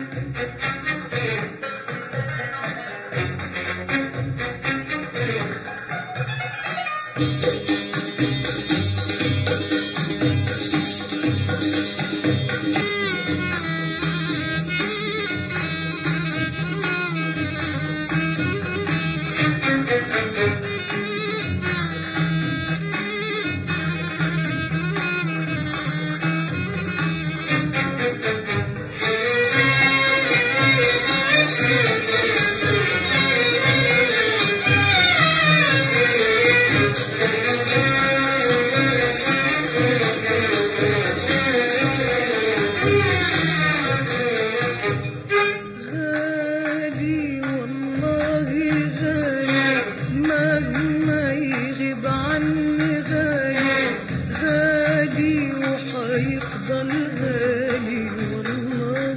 غالي والله غالي مهما يغيب عني غالي غالي وحيفضل غالي والله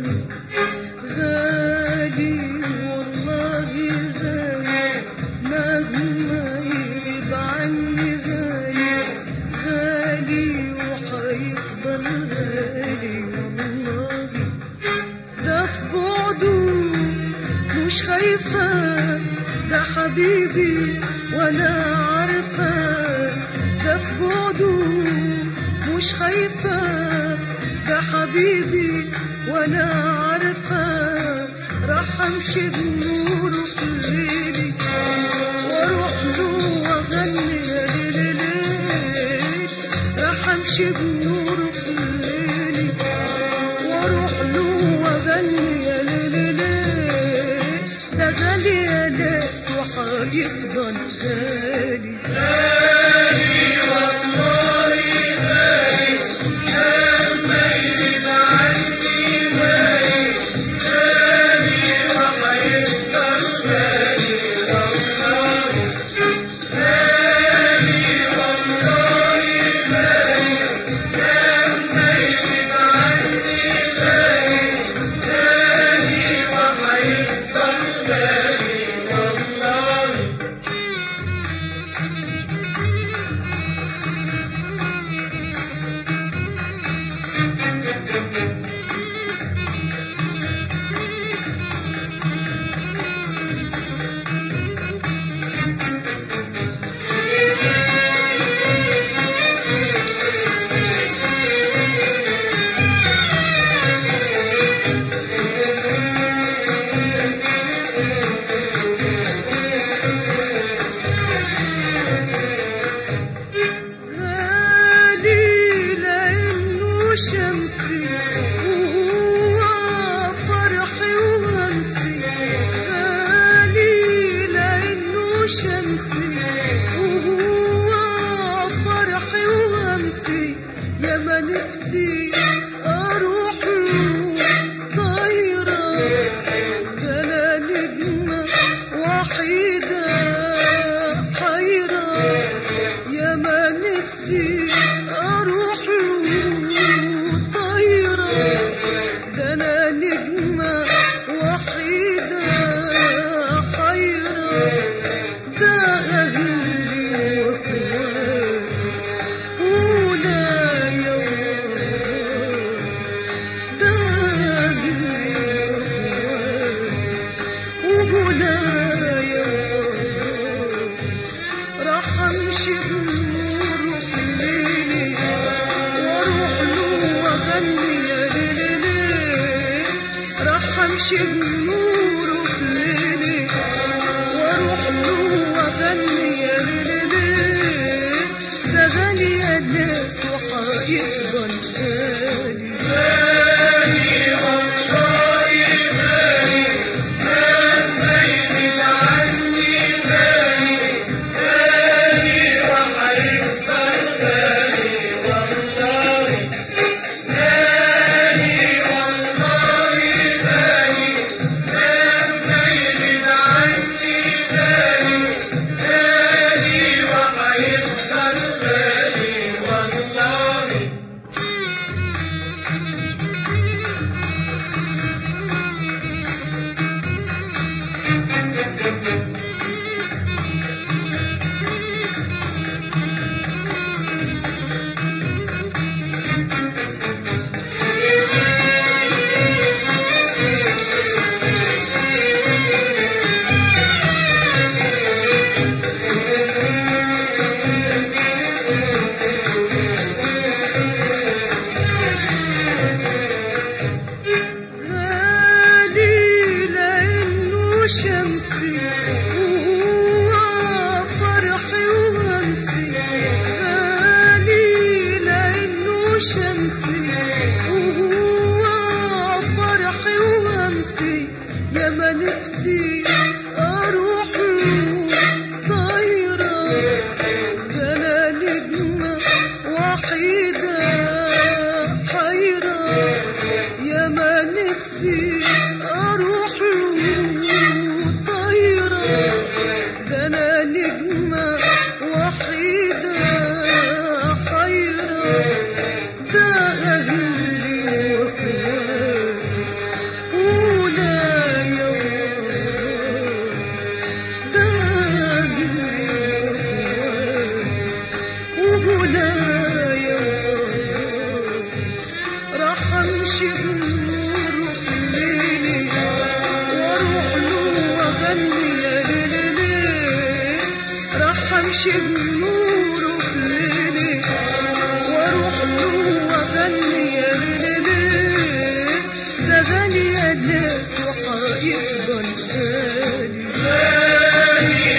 غالي والله غالي مهما يغيب عني غالي غالي وحيفضل غالي والله ده في بعده مش خايفة ده حبيبي وانا عارفة ده في بعده مش خايفة ده حبيبي وانا عارفة راح امشي بنوره في ليلي واروح له واغني يا ليل ليل راح امشي بنوره في ليلي واروح له واغني يا ليل ليل ده غالي يا ناس وحيفضل غالي غالي لأنه شمسي وهو فرحي وهمسي غالي لأنه شمسي وهو فرحي وهمسي يا ما نفسي أروح له طايرة ده أنا نجمة وحيدة حيرة يا ما نفسي اروح له طايرة ده انا نجمة وحيدة حيرة ده اهلي واخواتي ولا يا ده اهلي واخواتي ولا يا راح امشي بنوره في ليلي واروح له واغني يا ليلي راح امشي بنوره في ليلي واروح له واغني يا ليلي ده غالي يا ناس وحيفضل غالي Yeah. نفسي اروح له طايرة ده انا نجمة وحيدة حيرة ده اهلي واخواتي ولايا ده اهلي واخواتي ولايا راح امشي بنوره في الليل واروح له واغني يا ليلي راح امشي بنوره في الليل واروح له واغني يا ليلي ده غالي يا ناس وحيفضل غالي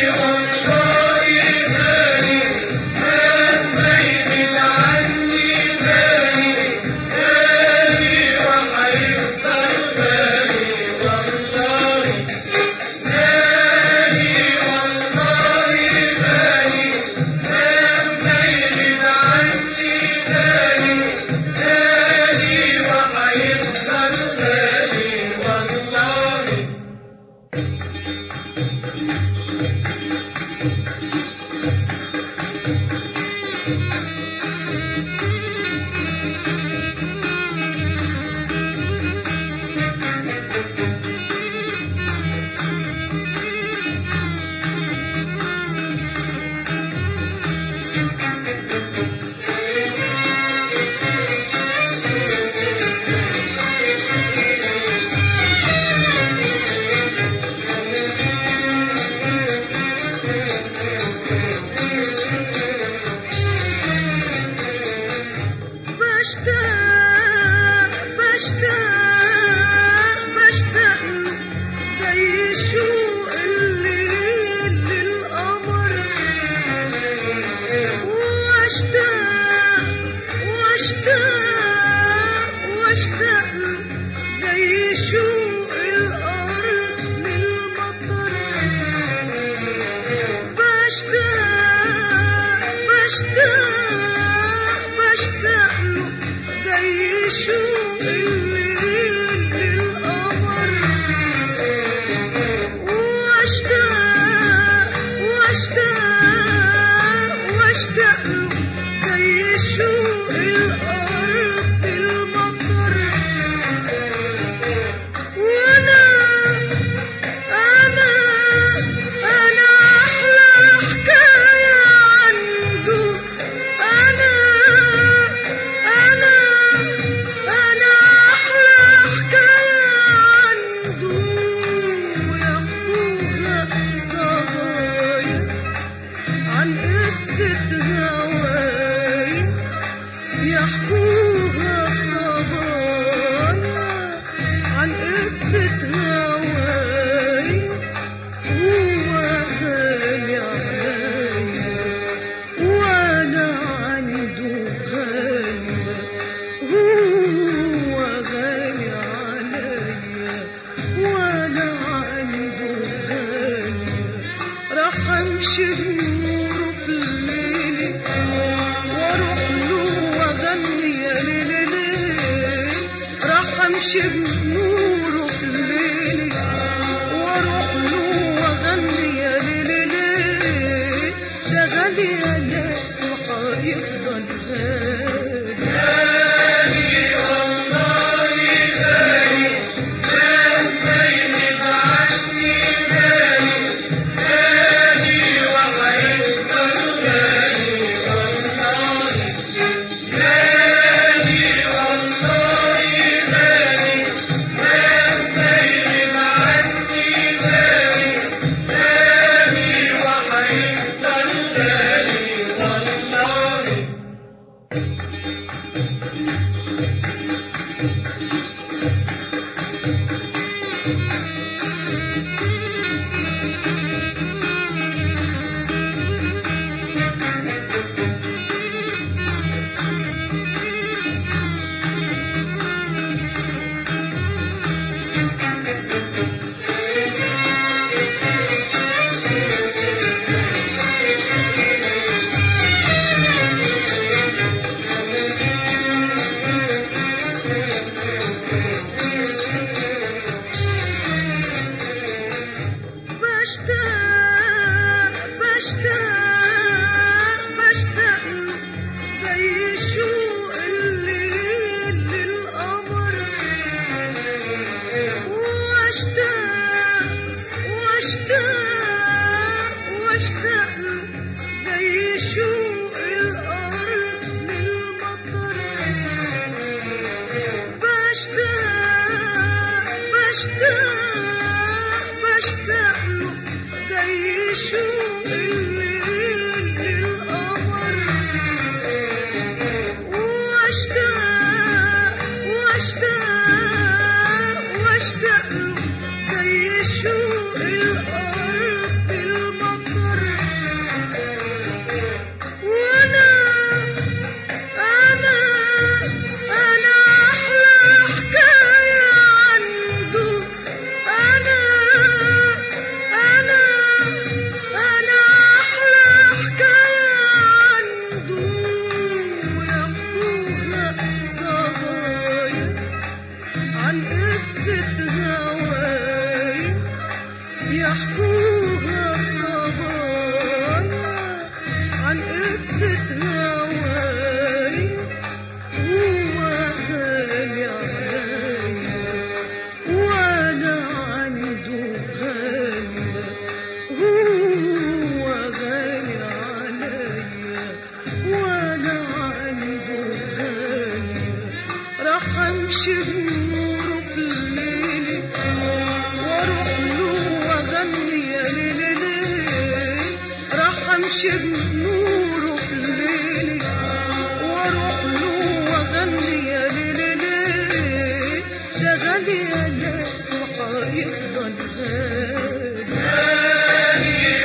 بشتاق بشتاق بشتاق زي شوق الليل للقمر واشتاق واشتاق واشتاق زي شوق الأرض للمطر بشتاق بشتاق بشتاق له زي شوق الليل للقمر واشتاق واشتاق واشتاق له زي شوق الأرض المطر وانا انا انا احلى حكايه عنده انا انا انا احلى حكايه عنده يحكوها صبايا عن قصه هوايا يحكوها صبايا عن قصة هواي هو غالي عليا وأنا عنده غالية هو غالي عليا وأنا عنده غالية راح أمشي بنوره في الليل واروح له واغني يا ليلي راح امشي بنوره في الليل واروح له واغني يا ليلي ده غالي يا ناس وحيفضل غالي Yeah. واشتاق واشتاق واشتاق له زي شوق الأرض للمطر بشتاق بشتاق بشتاق له زي شوق الليل للقمر واشتاق واشتاق واشتاق له زي شوق الأرض المطر وانا انا انا احلى حكايه عنده انا انا انا احلى حكايه عنده يحكوها صبايا عن قصه هوايا يحكوها صبايا عن قصة هواي هو غالي عليا وأنا عنده غالية هو غالي عليا وأنا عنده غالية راح أمشي بنوره في الليل واروح له واغني يا ليل ليل راح امشي بنوره في الليل واروح له واغني يا ليل ليل ده غالي يا ناس وهيفضل غالي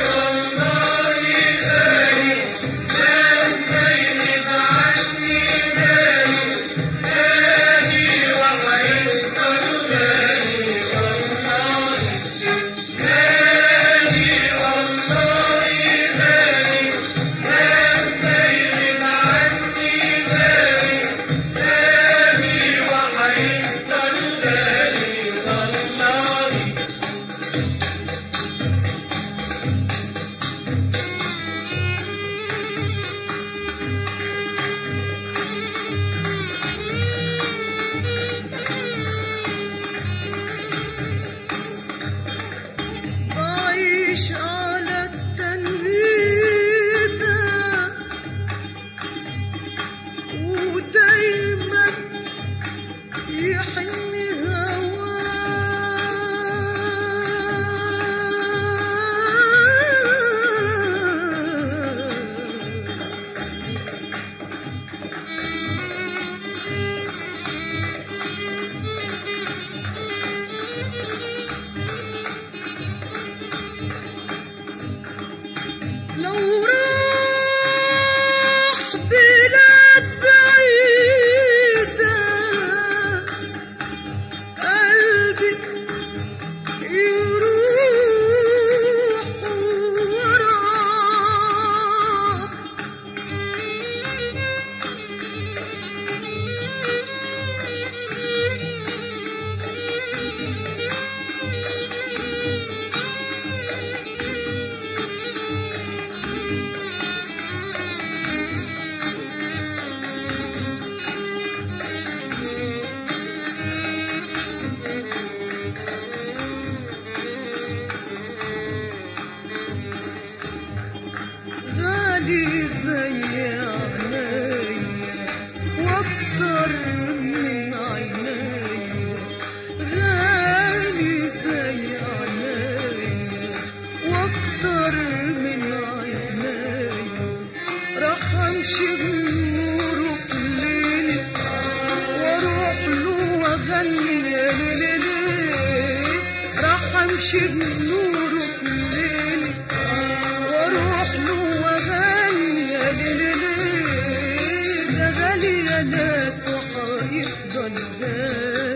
عايش على التنهيدة ودايما يحن هواه لو راح بلاد بعيدة قلبي يروح وراه غالي زي عينيا واكتر من عينيا غالي زي عينيا واكتر من عينيا راح امشي بنوره في الليل واروح له واغني يا ليل ليل راح امشي بنوره في الليل واروح له واغني يا ليل ليل ده غالي يا ناس وهيفضل غالي